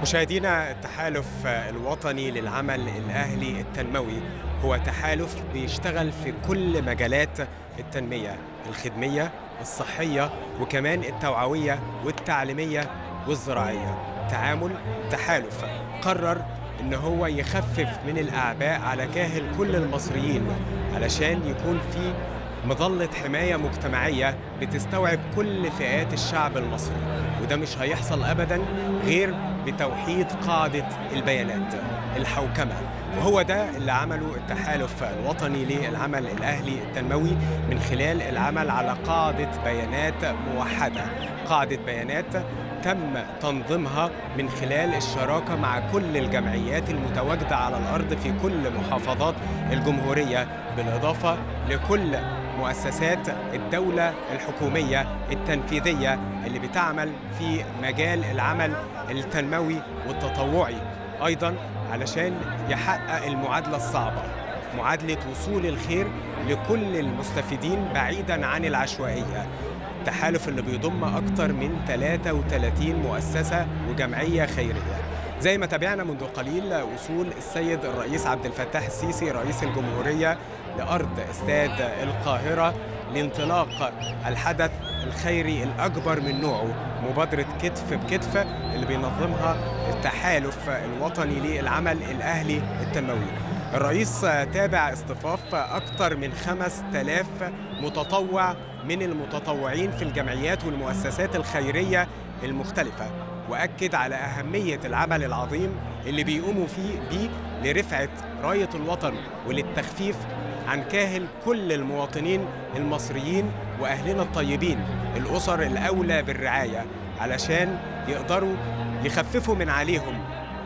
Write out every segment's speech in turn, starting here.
مشاهدينا التحالف الوطني للعمل الأهلي التنموي هو تحالف بيشتغل في كل مجالات التنمية الخدمية الصحية وكمان التوعوية والتعليمية والزراعية تعامل تحالف قرر ان هو يخفف من الاعباء على كاهل كل المصريين علشان يكون في مظلة حماية مجتمعية بتستوعب كل فئات الشعب المصري وده مش هيحصل أبدا غير بتوحيد قاعدة البيانات الحوكمة وهو ده اللي عمله التحالف الوطني للعمل الأهلي التنموي من خلال العمل على قاعدة بيانات موحدة قاعدة بيانات تم تنظيمها من خلال الشراكة مع كل الجمعيات المتواجدة على الأرض في كل محافظات الجمهورية بالإضافة لكل مؤسسات الدولة الحكومية التنفيذية اللي بتعمل في مجال العمل التنموي والتطوعي أيضا علشان يحقق المعادلة الصعبة معادلة وصول الخير لكل المستفيدين بعيدا عن العشوائية التحالف اللي بيضم أكثر من 33 مؤسسة وجمعية خيرية زي ما تابعنا منذ قليل وصول السيد الرئيس عبد الفتاح السيسي رئيس الجمهورية لأرض استاد القاهرة لانطلاق الحدث الخيري الأكبر من نوعه مبادرة كتف بكتف اللي بينظمها التحالف الوطني للعمل الأهلي التنموي الرئيس تابع اصطفاف أكثر من 5000 متطوع من المتطوعين في الجمعيات والمؤسسات الخيرية المختلفة وأكد على أهمية العمل العظيم اللي بيقوموا فيه بيه لرفعة راية الوطن وللتخفيف عن كاهل كل المواطنين المصريين وأهلنا الطيبين الأسر الأولى بالرعاية علشان يقدروا يخففوا من عليهم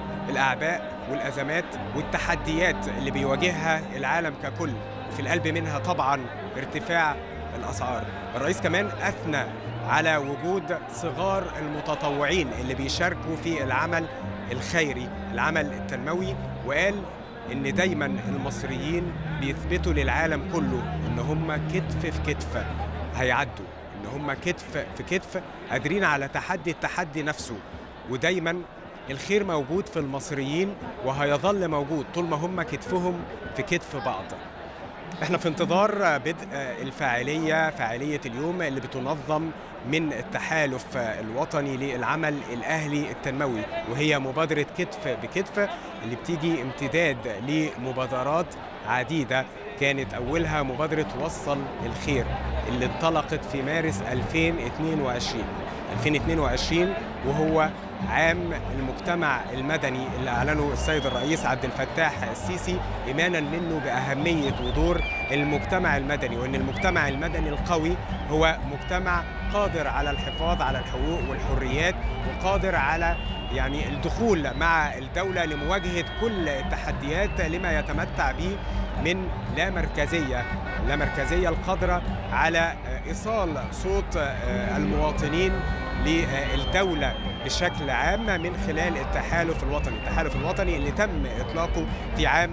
الأعباء والأزمات والتحديات اللي بيواجهها العالم ككل في القلب منها طبعا ارتفاع الأسعار الرئيس كمان أثنى على وجود صغار المتطوعين اللي بيشاركوا في العمل الخيري العمل التنموي وقال ان دايما المصريين بيثبتوا للعالم كله ان هم كتف في كتف هيعدوا ان هم كتف في كتف قادرين على تحدي التحدي نفسه ودايما الخير موجود في المصريين وهيظل موجود طول ما هم كتفهم في كتف بعض احنا في انتظار بدء الفاعليه فاعليه اليوم اللي بتنظم من التحالف الوطني للعمل الاهلي التنموي وهي مبادره كتف بكتف اللي بتيجي امتداد لمبادرات عديده كانت اولها مبادره وصل الخير اللي انطلقت في مارس 2022 2022 وهو عام المجتمع المدني اللي اعلنه السيد الرئيس عبد الفتاح السيسي ايمانا منه باهميه ودور المجتمع المدني وان المجتمع المدني القوي هو مجتمع قادر على الحفاظ على الحقوق والحريات وقادر على يعني الدخول مع الدوله لمواجهه كل التحديات لما يتمتع به من لا مركزيه لا مركزيه القادره على ايصال صوت المواطنين للدولة بشكل عام من خلال التحالف الوطني التحالف الوطني اللي تم إطلاقه في عام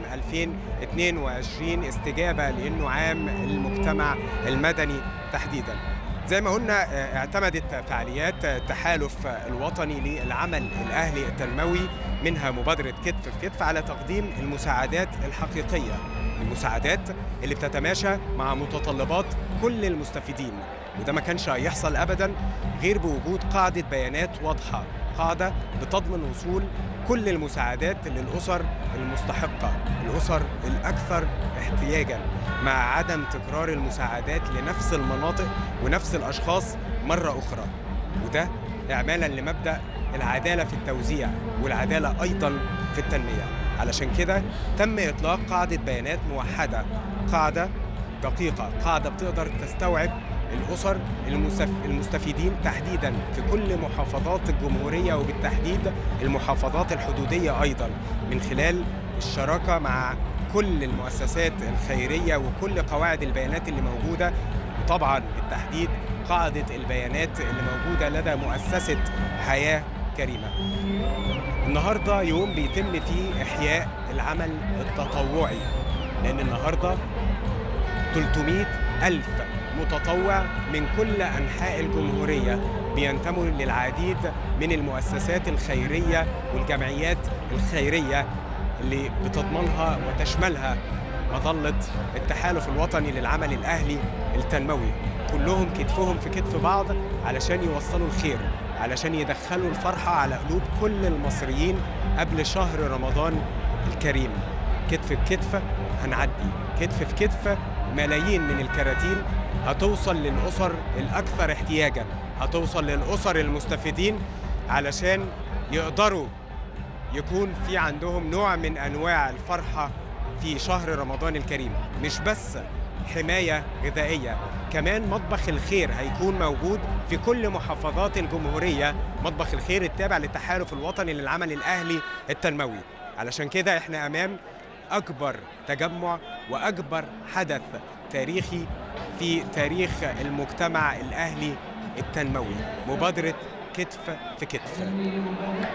2022 استجابة لأنه عام المجتمع المدني تحديداً زي ما قلنا اعتمدت فعاليات التحالف الوطني للعمل الأهلي التنموي منها مبادرة كتف في كتف على تقديم المساعدات الحقيقية المساعدات اللي بتتماشى مع متطلبات كل المستفيدين وده ما كانش هيحصل ابدا غير بوجود قاعده بيانات واضحه قاعده بتضمن وصول كل المساعدات للاسر المستحقه الاسر الاكثر احتياجا مع عدم تكرار المساعدات لنفس المناطق ونفس الاشخاص مره اخرى وده اعمالا لمبدا العداله في التوزيع والعداله ايضا في التنميه علشان كده تم اطلاق قاعده بيانات موحده قاعده دقيقه قاعده بتقدر تستوعب الأسر المستفيدين تحديدا في كل محافظات الجمهورية وبالتحديد المحافظات الحدودية أيضا من خلال الشراكة مع كل المؤسسات الخيرية وكل قواعد البيانات اللي موجودة وطبعا بالتحديد قاعدة البيانات اللي موجودة لدى مؤسسة حياة كريمة النهاردة يوم بيتم فيه إحياء العمل التطوعي لأن النهاردة 300 ألف متطوع من كل أنحاء الجمهورية بينتموا للعديد من المؤسسات الخيرية والجمعيات الخيرية اللي بتضمنها وتشملها مظلة التحالف الوطني للعمل الأهلي التنموي كلهم كتفهم في كتف بعض علشان يوصلوا الخير علشان يدخلوا الفرحة على قلوب كل المصريين قبل شهر رمضان الكريم كتف بكتف هنعدي كتف في كتف ملايين من الكراتين هتوصل للأسر الأكثر احتياجا هتوصل للأسر المستفيدين علشان يقدروا يكون في عندهم نوع من أنواع الفرحة في شهر رمضان الكريم مش بس حماية غذائية كمان مطبخ الخير هيكون موجود في كل محافظات الجمهورية مطبخ الخير التابع للتحالف الوطني للعمل الأهلي التنموي علشان كده احنا أمام أكبر تجمع وأكبر حدث تاريخي في تاريخ المجتمع الأهلي التنموي مبادرة كتف في كتف